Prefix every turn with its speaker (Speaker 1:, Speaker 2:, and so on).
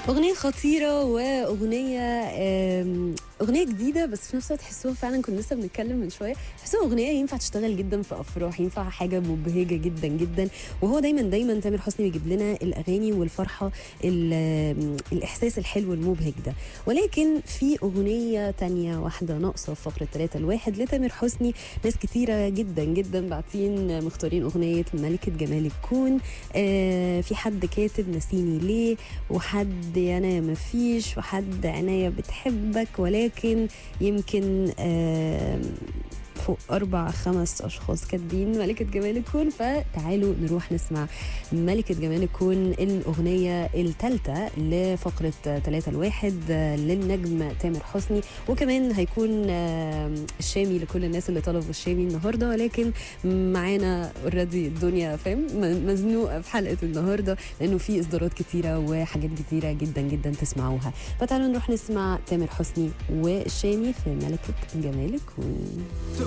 Speaker 1: أغنية خطيرة وأغنية آم، أغنية جديدة بس في نفس الوقت تحسوها فعلا كنا لسه بنتكلم من شوية تحسوها أغنية ينفع تشتغل جدا في أفراح ينفع حاجة مبهجة جدا جدا وهو دايما دايما تامر حسني بيجيب لنا الأغاني والفرحة ال- آم، الإحساس الحلو المبهج ده ولكن في أغنية تانية واحدة ناقصة في فقرة ثلاثة الواحد لتامر حسني ناس كتيرة جدا جدا باعتين مختارين أغنية ملكة جمال الكون آه في حد كاتب نسيني ليه وحد يا انا مفيش وحد عناية بتحبك ولكن يمكن آه فوق أربع خمس أشخاص كاتبين ملكة جمال الكون فتعالوا نروح نسمع ملكة جمال الكون الأغنية الثالثة لفقرة ثلاثة الواحد آه، للنجم تامر حسني وكمان هيكون آه، الشامي لكل الناس اللي طلبوا الشامي النهارده ولكن معانا اوريدي الدنيا فاهم م- مزنوقه في حلقه النهارده لانه في اصدارات كتيره وحاجات كتيره جدا جدا تسمعوها فتعالوا نروح نسمع تامر حسني والشامي في ملكه جمال الكون